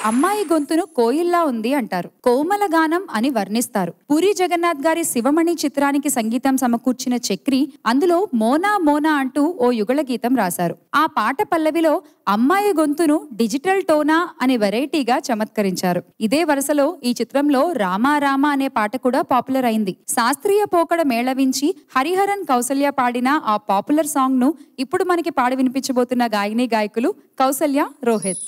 అమ్మాయి గొంతును కోయిల్లా ఉంది అంటారు కోమల గానం అని వర్ణిస్తారు పూరి జగన్నాథ్ గారి శివమణి చిత్రానికి సంగీతం సమకూర్చిన చక్రి అందులో మోనా మోనా అంటూ ఓ యుగళ గీతం రాశారు ఆ పాట పల్లవిలో అమ్మాయి గొంతును డిజిటల్ టోనా అనే వెరైటీగా చమత్కరించారు ఇదే వరుసలో ఈ చిత్రంలో రామా రామ అనే పాట కూడా పాపులర్ అయింది శాస్త్రీయ పోకడ మేళవించి హరిహరన్ కౌసల్య పాడిన ఆ పాపులర్ సాంగ్ ను ఇప్పుడు మనకి పాడి వినిపించబోతున్న గాయని గాయకులు కౌసల్య రోహిత్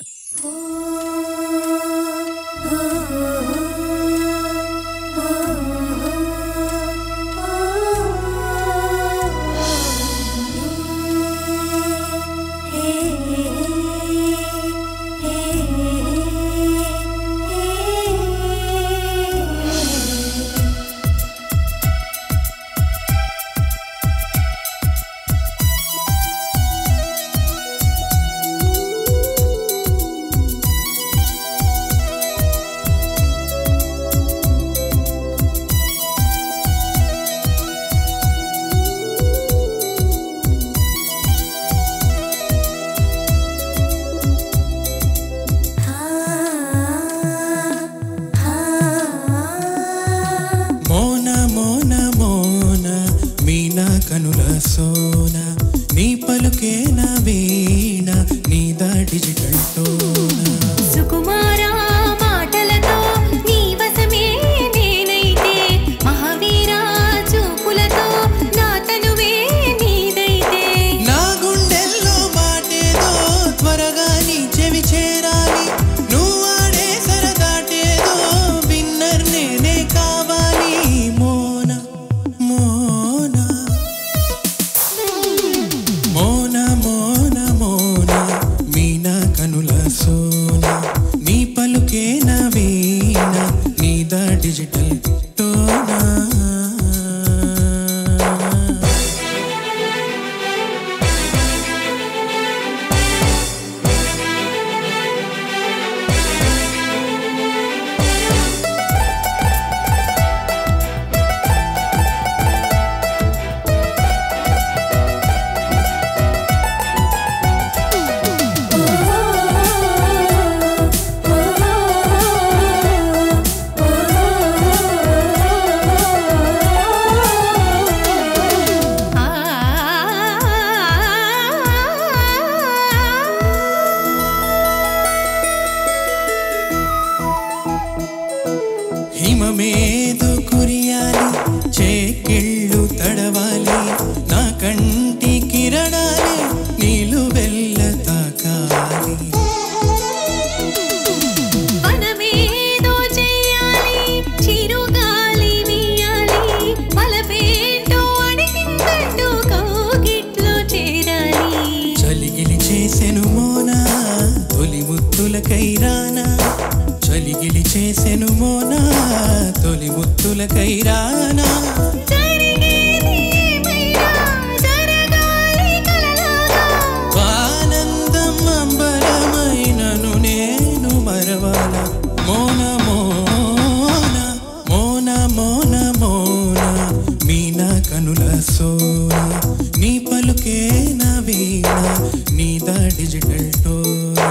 మోన మోన మోన మీనా కనుల సోన నీ పలుకే నా వీణ నీదా డిజిటల్ టోన సుకుమారా మాటలతో నీ వశమే నేనైతే మహావీరా చూపులతో నా తనువే నీదైతే నా గుండెల్లో మాటేదో త్వరగా నీ చెవి చేరాలి నువ్వు ఆడే సరదాటేదో విన్నర్ నేనే కావాలి మోన మోన మోన మోన మోన మీనా కనుల సోన నీ పలుకే నా వీణ నీదా డిజిటల్ టోనా ఆ హిమమేదు కురియాలి చేకిళ్ళు తడవాలి నా కంటి కిరణాలే నీలు వెళ్ళ తాకాలి వనమేదో చెయ్యాలి చిరుగాలి వీయాలి బలపేంటో అడిగిందంటూ కౌగిట్లో చేరాలి చలిగిలి చేసెను మోనా తొలి ముత్తుల కైరానా చలిగిలి చేసెను మోనా తొలి ముత్తుల కైరానా జరిగేది ఏమైనా జరగాలి కలలాగా ఆనందం అంబరమైనను నేను మరవాల మోన మోన మోన మోన మోన మీనా కనుల సోన నీ పలుకే నా వీణ నీదా డిజిటల్ టోనా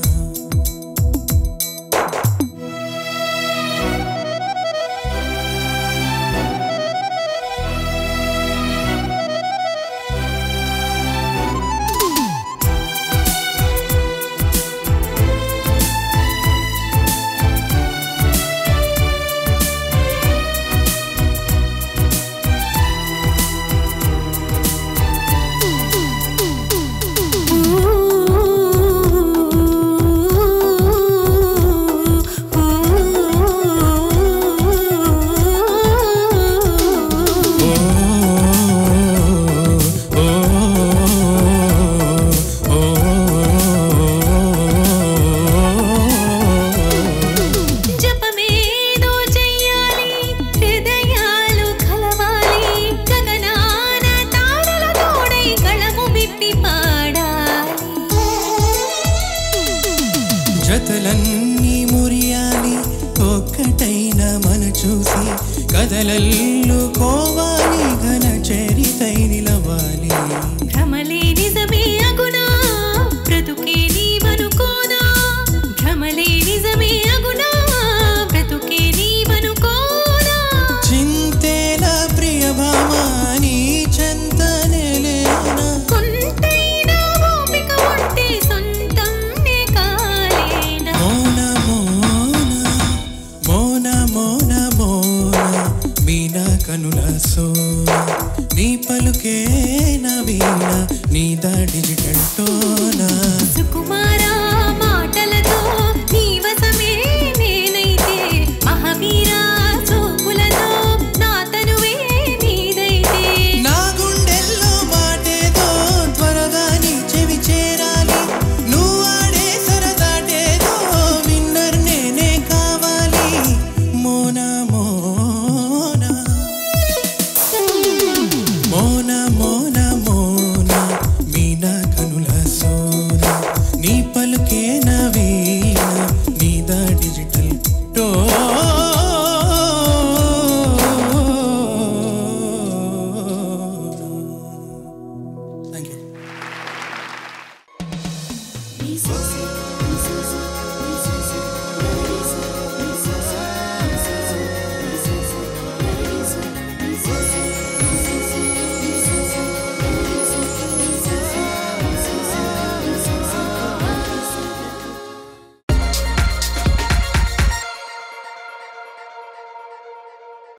జపమేదో చెయ్యాలి హృదయాలు కలవాలి గగనాన తారల తోడై కళము విప్పి పాడాలి జతలన్నీ మురియాలి ఒక్కటైన మన చూసి కదలల్లు కోవాలి ఘన చరితై నిలవాలి భ్రమలే నిజమే అగునా బ్రతుకే నీవనుకోనా భ్రమలే నిజమే నీ పలుకే నవీన నీదా డిజిటల్ టోనా సుకుమారా